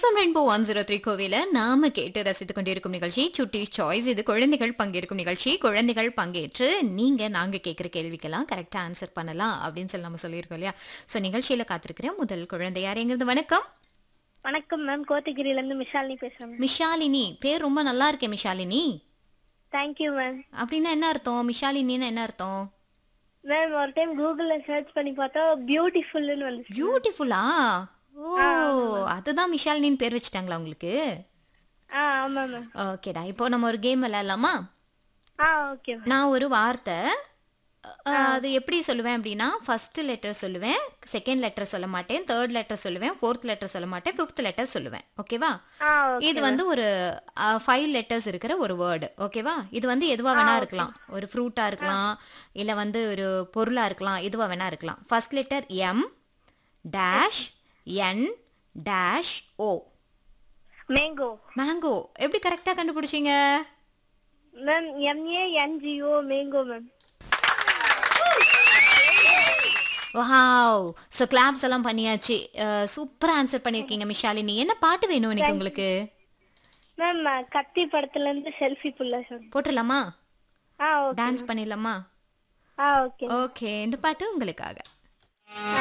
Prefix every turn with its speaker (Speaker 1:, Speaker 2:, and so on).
Speaker 1: FM rainbow one zero three கோவில நாம கேட்டு ரசித்துக் கொண்டிருக்கும் நிகழ்ச்சி சுட்டி சாய்ஸ் இது குழந்தைகள் பங்கேற்கும் நிகழ்ச்சி குழந்தைகள் பங்கேற்று நீங்க நாங்க கேட்கிற கேள்விக்கெல்லாம் கரெக்டா ஆன்சர் பண்ணலாம் அப்படின்னு சொல்லி நம்ம சொல்லியிருக்கோம் இல்லையா ஸோ நிகழ்ச்சியில காத்திருக்கிற முதல் குழந்தை யாருங்கிறது வணக்கம்
Speaker 2: வணக்கம் மேம் கோத்தகிரில இருந்து மிஷாலினி பேசுறேன் மேம்
Speaker 1: மிஷாலினி பேர் ரொம்ப நல்லா இருக்கே மிஷாலினி
Speaker 2: தேங்க்யூ மேம்
Speaker 1: அப்படின்னா என்ன அர்த்தம் மிஷாலினின்னா என்ன அர்த்தம்
Speaker 2: மேம் ஒரு டைம் கூகுள்ல சர்ச் பண்ணி பார்த்தா பியூட்டிஃபுல்னு வந்து
Speaker 1: பியூட்டிஃபுல்லா ஓ அதுதான் மிஷாலினின்னு பேர் வச்சுட்டாங்களா உங்களுக்கு
Speaker 2: ஆ ஆமா மேம்
Speaker 1: ஓகேடா இப்போ நம்ம ஒரு கேம் விளையாடலாமா
Speaker 2: ஆ ஓகே மேம்
Speaker 1: நான் ஒரு வார்த்தை அஹ், அது எப்படி சொல்லுவேன் அப்படின்னா ஃபர்ஸ்ட் லெட்டர் சொல்லுவேன் செகண்ட் லெட்டர் சொல்ல மாட்டேன் தேர்ட் லெட்டர் சொல்லுவேன் ஃபோர்த் லெட்டர் சொல்ல மாட்டேன் ஃபிஃப்த் லெட்டர் சொல்லுவேன் ஓகேவா
Speaker 2: ஆ ஓகே
Speaker 1: இது வந்து ஒரு ஃபைவ் லெட்டர்ஸ் இருக்கிற ஒரு வேர்டு ஓகேவா இது வந்து எதுவா வேணா இருக்கலாம் ஒரு ஃப்ரூட்டா இருக்கலாம் இல்ல வந்து ஒரு பொருளா இருக்கலாம் எதுவா வேணா இருக்கலாம் first letter M dash N dash O
Speaker 2: mango
Speaker 1: mango எப்படி கரெக்டா கண்டுபிடிச்சீங்க
Speaker 2: ma'am M A N G O mango ma'am
Speaker 1: wow so claps எல்லாம் பண்ணியாச்சு சூப்பரா ஆன்சர் பண்ணியிருக்கீங்க மிஷாலினி என்ன பாட்டு வேணும் இன்னைக்கு உங்களுக்கு
Speaker 2: மேம் கத்தி படத்துல இருந்து செல்ஃபி புள்ள சார்
Speaker 1: போட்டுடலாமா
Speaker 2: ஆ ஓகே
Speaker 1: டான்ஸ் பண்ணிடலாமா
Speaker 2: ஆ ஓகே
Speaker 1: ஓகே இந்த பாட்டு உங்களுக்காக